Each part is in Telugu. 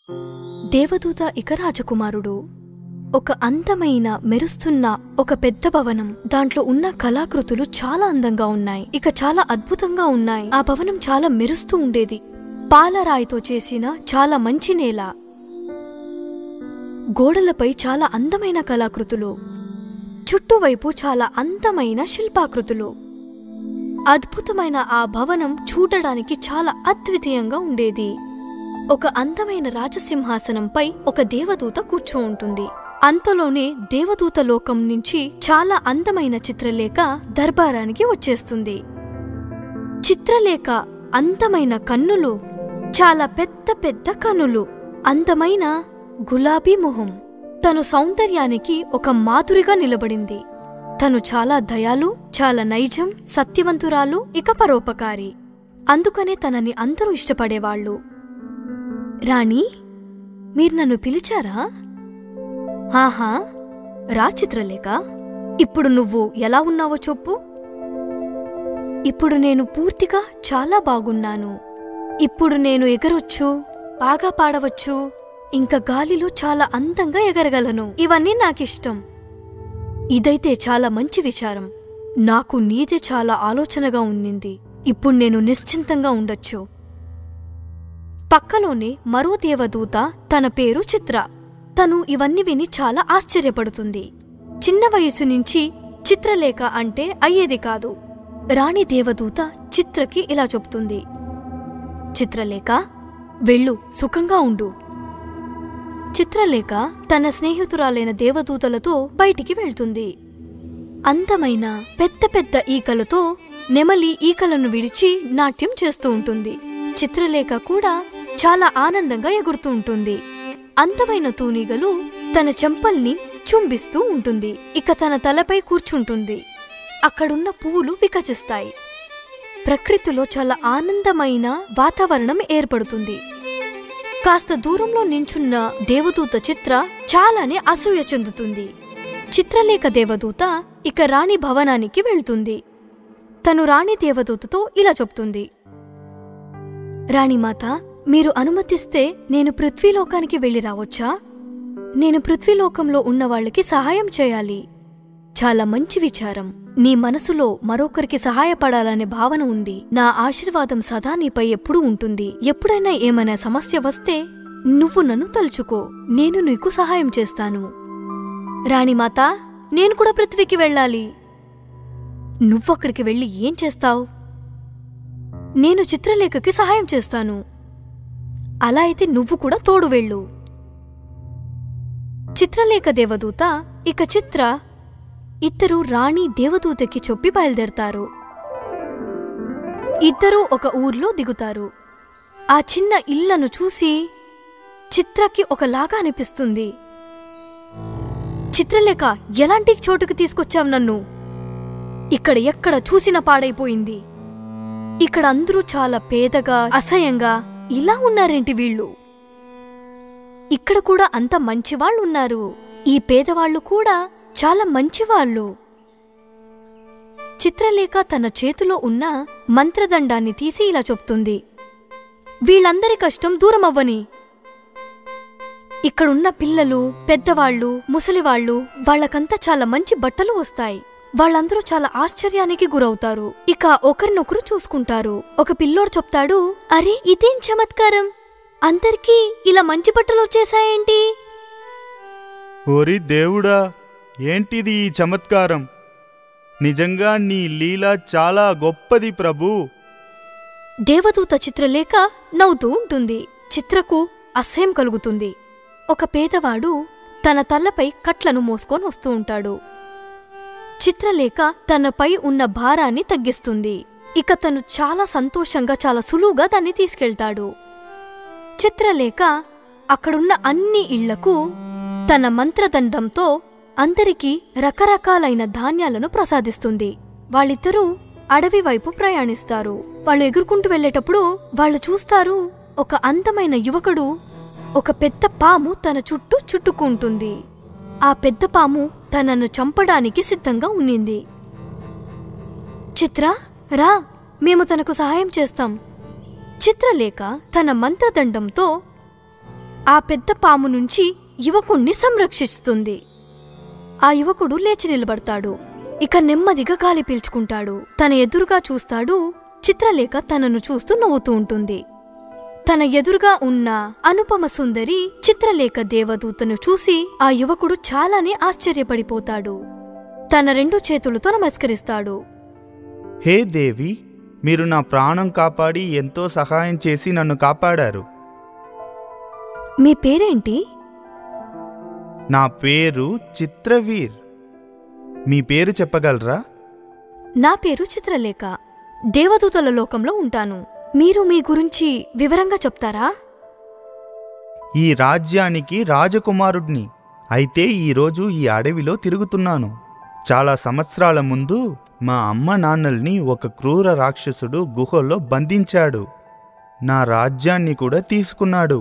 దేవదూత ఇక రాజకుమారుడు ఒక అందమైన మెరుస్తున్న ఒక పెద్ద భవనం దాంట్లో ఉన్న కళాకృతులు చాలా అందంగా ఉన్నాయి ఇక చాలా అద్భుతంగా ఉన్నాయి ఆ భవనం చాలా మెరుస్తూ ఉండేది పాలరాయితో చేసిన చాలా మంచి నేల గోడలపై చాలా అందమైన కళాకృతులు చుట్టువైపు చాలా అందమైన శిల్పాకృతులు అద్భుతమైన ఆ భవనం చూడడానికి చాలా అద్వితీయంగా ఉండేది ఒక అందమైన రాజసింహాసనంపై ఒక దేవదూత కూర్చో ఉంటుంది అంతలోనే దేవదూత లోకం నుంచి చాలా అందమైన చిత్రలేఖ దర్బారానికి వచ్చేస్తుంది చిత్రలేఖ అందమైన కన్నులు చాలా పెద్ద పెద్ద కన్నులు అందమైన గులాబీ మొహం తను సౌందర్యానికి ఒక మాధురిగా నిలబడింది తను చాలా దయాలు చాలా నైజం సత్యవంతురాలు ఇక పరోపకారి అందుకనే తనని అందరూ ఇష్టపడేవాళ్ళు రాణి మీరు నన్ను పిలిచారా ఆహా రా చిత్రలేఖ ఇప్పుడు నువ్వు ఎలా ఉన్నావో చెప్పు ఇప్పుడు నేను పూర్తిగా చాలా బాగున్నాను ఇప్పుడు నేను ఎగరొచ్చు బాగా పాడవచ్చు ఇంకా గాలిలో చాలా అందంగా ఎగరగలను ఇవన్నీ నాకిష్టం ఇదైతే చాలా మంచి విచారం నాకు నీదే చాలా ఆలోచనగా ఉండింది ఇప్పుడు నేను నిశ్చింతంగా ఉండొచ్చు పక్కలోనే మరో దేవదూత తన పేరు చిత్ర తను ఇవన్నీ విని చాలా ఆశ్చర్యపడుతుంది చిన్న వయసు నుంచి చిత్రలేఖ అంటే అయ్యేది కాదు రాణి దేవదూత చిత్రకి ఇలా చెప్తుంది చిత్రలేఖ వెళ్ళు సుఖంగా ఉండు చిత్రలేఖ తన స్నేహితురాలైన దేవదూతలతో బయటికి వెళ్తుంది అందమైన పెద్ద పెద్ద ఈకలతో నెమలి ఈకలను విడిచి నాట్యం చేస్తూ ఉంటుంది చిత్రలేఖ కూడా చాలా ఆనందంగా ఎగురుతూ ఉంటుంది అందమైన తూనీగలు తన చెంపల్ని చుంబిస్తూ ఉంటుంది ఇక తన తలపై కూర్చుంటుంది అక్కడున్న పువ్వులు వికసిస్తాయి ప్రకృతిలో చాలా ఆనందమైన వాతావరణం ఏర్పడుతుంది కాస్త దూరంలో నించున్న దేవదూత చిత్ర చాలానే అసూయ చెందుతుంది చిత్రలేఖ దేవదూత ఇక రాణి భవనానికి వెళ్తుంది తను రాణి దేవదూతతో ఇలా చెప్తుంది రాణిమాత మీరు అనుమతిస్తే నేను పృథ్వీలోకానికి వెళ్ళి రావచ్చా నేను పృథ్వీలోకంలో ఉన్న వాళ్ళకి సహాయం చేయాలి చాలా మంచి విచారం నీ మనసులో మరొకరికి సహాయపడాలనే భావన ఉంది నా ఆశీర్వాదం సదా నీపై ఎప్పుడూ ఉంటుంది ఎప్పుడైనా ఏమైనా సమస్య వస్తే నువ్వు నన్ను తలుచుకో నేను నీకు సహాయం చేస్తాను రాణిమాత నేను కూడా పృథ్వీకి వెళ్ళాలి నువ్వక్కడికి వెళ్ళి ఏం చేస్తావు నేను చిత్రలేఖకి సహాయం చేస్తాను అలా అయితే నువ్వు కూడా తోడు వెళ్ళు చిత్రలేఖ దేవదూత ఇక చిత్ర ఇద్దరు రాణి దేవదూతకి చెప్పి బయలుదేరతారు ఇద్దరూ ఒక ఊర్లో దిగుతారు ఆ చిన్న ఇళ్లను చూసి చిత్రకి ఒకలాగా అనిపిస్తుంది చిత్రలేఖ ఎలాంటి చోటుకి తీసుకొచ్చావు నన్ను ఇక్కడ ఎక్కడ చూసిన పాడైపోయింది ఇక్కడ అందరూ చాలా పేదగా అసహ్యంగా ఇలా ఉన్నారేంటి వీళ్ళు ఇక్కడ కూడా అంత మంచివాళ్ళు ఉన్నారు ఈ పేదవాళ్ళు కూడా చాలా మంచివాళ్ళు చిత్రలేఖ తన చేతిలో ఉన్న మంత్రదండాన్ని తీసి ఇలా చెప్తుంది వీళ్ళందరి కష్టం దూరమవ్వని ఇక్కడున్న పిల్లలు పెద్దవాళ్ళు ముసలివాళ్ళు వాళ్ళకంతా చాలా మంచి బట్టలు వస్తాయి వాళ్ళందరూ చాలా ఆశ్చర్యానికి గురవుతారు ఇక ఒకరినొకరు చూసుకుంటారు ఒక పిల్లోడు చెప్తాడు అరే ఇదేం చమత్కారం అందరికీ ఇలా మంచి బట్టలు వచ్చేసాయేంటి ఓరి దేవుడా ఏంటిది ఈ చమత్కారం నిజంగా నీ లీల చాలా గొప్పది ప్రభు దేవదూత చిత్రలేఖ నవ్వుతూ ఉంటుంది చిత్రకు అసహ్యం కలుగుతుంది ఒక పేదవాడు తన తలపై కట్లను మోసుకొని వస్తూ ఉంటాడు చిత్రలేఖ తనపై ఉన్న భారాన్ని తగ్గిస్తుంది ఇక తను చాలా సంతోషంగా చాలా సులువుగా దాన్ని తీసుకెళ్తాడు చిత్రలేఖ అక్కడున్న అన్ని ఇళ్లకు తన మంత్రదండంతో అందరికీ రకరకాలైన ధాన్యాలను ప్రసాదిస్తుంది వాళ్ళిద్దరూ అడవి వైపు ప్రయాణిస్తారు వాళ్ళు ఎగురుకుంటూ వెళ్ళేటప్పుడు వాళ్ళు చూస్తారు ఒక అందమైన యువకుడు ఒక పెద్ద పాము తన చుట్టూ చుట్టుకుంటుంది ఆ పెద్ద పాము తనను చంపడానికి సిద్ధంగా ఉన్నింది చిత్ర రా మేము తనకు సహాయం చేస్తాం చిత్రలేఖ తన మంత్రదండంతో ఆ పెద్ద పాము నుంచి యువకుణ్ణి సంరక్షిస్తుంది ఆ యువకుడు లేచి నిలబడతాడు ఇక నెమ్మదిగా గాలి పీల్చుకుంటాడు తన ఎదురుగా చూస్తాడు చిత్రలేఖ తనను చూస్తూ నవ్వుతూ ఉంటుంది తన ఎదురుగా ఉన్న అనుపమ సుందరి చిత్రలేఖ దేవదూతను చూసి ఆ యువకుడు చాలానే ఆశ్చర్యపడిపోతాడు తన రెండు చేతులతో నమస్కరిస్తాడు హే దేవి మీరు నా ప్రాణం కాపాడి ఎంతో సహాయం చేసి నన్ను కాపాడారు మీ పేరేంటి నా పేరు చిత్రవీర్ మీ పేరు చెప్పగలరా నా పేరు చిత్రలేఖ దేవదూతల లోకంలో ఉంటాను మీరు మీ గురించి వివరంగా చెప్తారా ఈ రాజ్యానికి రాజకుమారుడిని అయితే ఈరోజు ఈ అడవిలో తిరుగుతున్నాను చాలా సంవత్సరాల ముందు మా అమ్మ నాన్నల్ని ఒక క్రూర రాక్షసుడు గుహలో బంధించాడు నా రాజ్యాన్ని కూడా తీసుకున్నాడు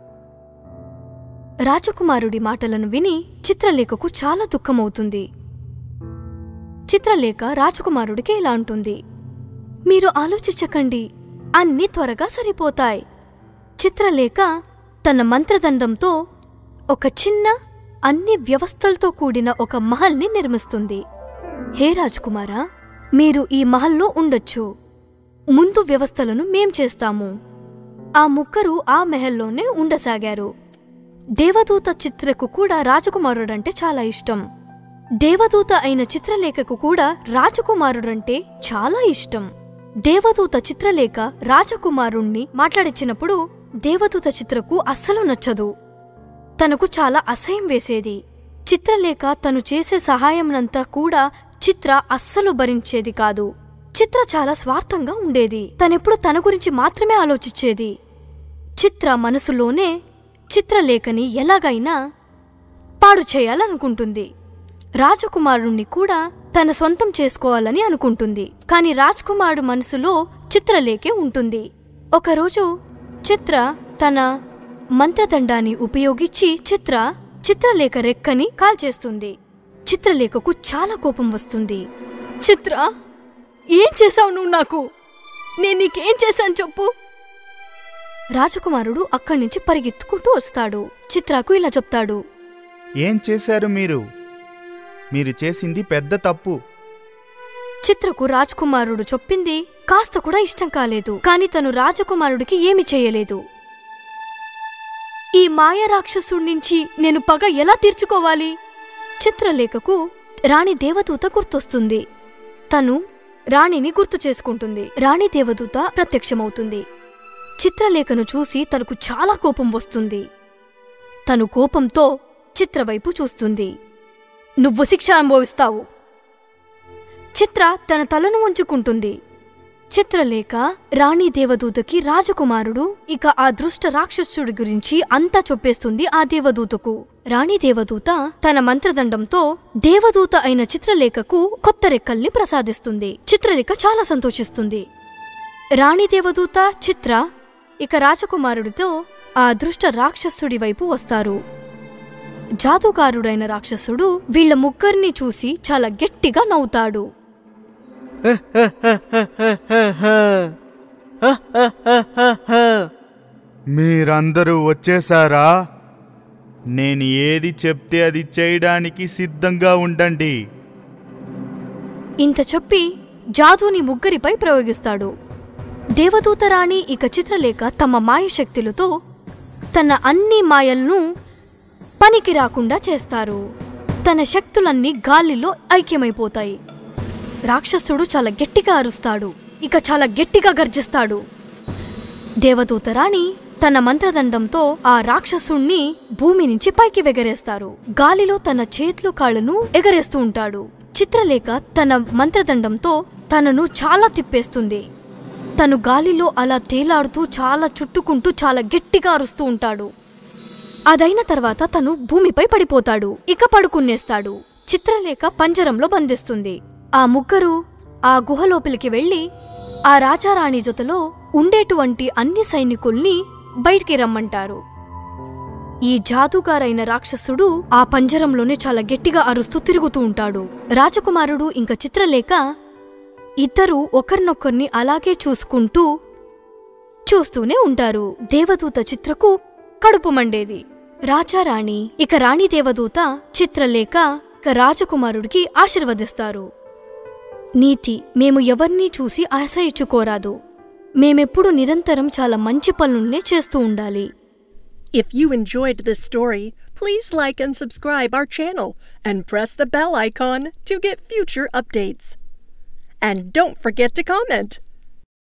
రాజకుమారుడి మాటలను విని చిత్రలేఖకు చాలా దుఃఖమవుతుంది చిత్రలేఖ రాజకుమారుడికి ఇలా అంటుంది మీరు ఆలోచించకండి అన్నీ త్వరగా సరిపోతాయి చిత్రలేఖ తన మంత్రదండంతో ఒక చిన్న అన్ని వ్యవస్థలతో కూడిన ఒక మహల్ని నిర్మిస్తుంది హే రాజకుమారా మీరు ఈ మహల్లో ఉండొచ్చు ముందు వ్యవస్థలను మేం చేస్తాము ఆ ముగ్గురు ఆ మెహల్లోనే ఉండసాగారు దేవదూత చిత్రకు కూడా రాజకుమారుడంటే చాలా ఇష్టం దేవదూత అయిన చిత్రలేఖకు కూడా రాజకుమారుడంటే చాలా ఇష్టం దేవదూత చిత్రలేఖ రాజకుమారుణ్ణి మాట్లాడించినప్పుడు దేవదూత చిత్రకు అస్సలు నచ్చదు తనకు చాలా అసహ్యం వేసేది చిత్రలేఖ తను చేసే సహాయంనంతా కూడా చిత్ర అస్సలు భరించేది కాదు చిత్ర చాలా స్వార్థంగా ఉండేది తనెప్పుడు తన గురించి మాత్రమే ఆలోచించేది చిత్ర మనసులోనే చిత్రలేఖని ఎలాగైనా పాడు చేయాలనుకుంటుంది రాజకుమారుణ్ణి కూడా తన సొంతం చేసుకోవాలని అనుకుంటుంది కాని రాజకుమారుడు మనసులో చిత్రలేఖే ఉంటుంది ఒకరోజు చిత్ర తన మంత్రదండాన్ని ఉపయోగించి చిత్ర చిత్రలేఖ రెక్కని కాల్చేస్తుంది చిత్రలేఖకు చాలా కోపం వస్తుంది చిత్ర ఏం చేశావు నువ్వు నాకు నేను నీకేం చేశాను చెప్పు రాజకుమారుడు అక్కడి నుంచి పరిగెత్తుకుంటూ వస్తాడు చిత్రకు ఇలా చెప్తాడు ఏం చేశారు మీరు మీరు చేసింది పెద్ద తప్పు చిత్రకు రాజకుమారుడు చెప్పింది కాస్త కూడా ఇష్టం కాలేదు కాని తను రాజకుమారుడికి ఏమి చేయలేదు ఈ మాయ రాక్షసుడి నుంచి నేను పగ ఎలా తీర్చుకోవాలి చిత్రలేఖకు రాణి దేవదూత గుర్తొస్తుంది తను రాణిని గుర్తు చేసుకుంటుంది రాణి దేవదూత ప్రత్యక్షమవుతుంది చిత్రలేఖను చూసి తనకు చాలా కోపం వస్తుంది తను కోపంతో చిత్రవైపు చూస్తుంది నువ్వు శిక్ష అనుభవిస్తావు చిత్ర తన తలను ఉంచుకుంటుంది చిత్రలేఖ రాణి దేవదూతకి రాజకుమారుడు ఇక ఆ దృష్ట రాక్షసుడి గురించి అంతా చెప్పేస్తుంది ఆ దేవదూతకు రాణి దేవదూత తన మంత్రదండంతో దేవదూత అయిన చిత్రలేఖకు కొత్త రెక్కల్ని ప్రసాదిస్తుంది చిత్రలేఖ చాలా సంతోషిస్తుంది రాణి దేవదూత చిత్ర ఇక రాజకుమారుడితో ఆ దృష్ట రాక్షసుడి వైపు వస్తారు జాదుకారుడైన రాక్షసుడు వీళ్ళ ముగ్గురిని చూసి చాలా గట్టిగా నవ్వుతాడు మీరందరూ వచ్చేసారా నేను ఏది చెప్తే అది చేయడానికి సిద్ధంగా ఉండండి ఇంత చెప్పి జాదుని ముగ్గురిపై ప్రయోగిస్తాడు దేవదూత రాణి ఇక చిత్రలేఖ తమ మాయశక్తులతో తన అన్ని మాయలను పనికి రాకుండా చేస్తారు తన శక్తులన్నీ గాలిలో ఐక్యమైపోతాయి రాక్షసుడు చాలా గట్టిగా అరుస్తాడు ఇక చాలా గట్టిగా గర్జిస్తాడు దేవదూత రాణి తన మంత్రదండంతో ఆ రాక్షసుణ్ణి భూమి నుంచి పైకి వెగరేస్తారు గాలిలో తన చేతులు కాళ్ళను ఎగరేస్తూ ఉంటాడు చిత్రలేఖ తన మంత్రదండంతో తనను చాలా తిప్పేస్తుంది తను గాలిలో అలా తేలాడుతూ చాలా చుట్టుకుంటూ చాలా గట్టిగా అరుస్తూ ఉంటాడు అదైన తర్వాత తను భూమిపై పడిపోతాడు ఇక పడుకునేస్తాడు చిత్రలేఖ పంజరంలో బంధిస్తుంది ఆ ముగ్గురు ఆ గుహ లోపలికి వెళ్లి ఆ రాజారాణి జొతలో ఉండేటువంటి అన్ని సైనికుల్ని బయటికి రమ్మంటారు ఈ జాదుగారైన రాక్షసుడు ఆ పంజరంలోనే చాలా గట్టిగా అరుస్తూ తిరుగుతూ ఉంటాడు రాజకుమారుడు ఇంకా చిత్రలేఖ ఇద్దరూ ఒకరినొకరిని అలాగే చూసుకుంటూ చూస్తూనే ఉంటారు దేవదూత చిత్రకు కడుపు మండేది రాజారాణి ఇక రాణి దేవదూత చిత్రలేఖ ఇక రాజకుమారుడికి ఆశీర్వదిస్తారు నీతి మేము ఎవర్నీ చూసి ఆశయించుకోరాదు మేమెప్పుడు నిరంతరం చాలా మంచి పనుల్నే చేస్తూ ఉండాలి If you enjoyed this story, please like and subscribe our channel and press the bell icon to get future updates. And don't forget to comment.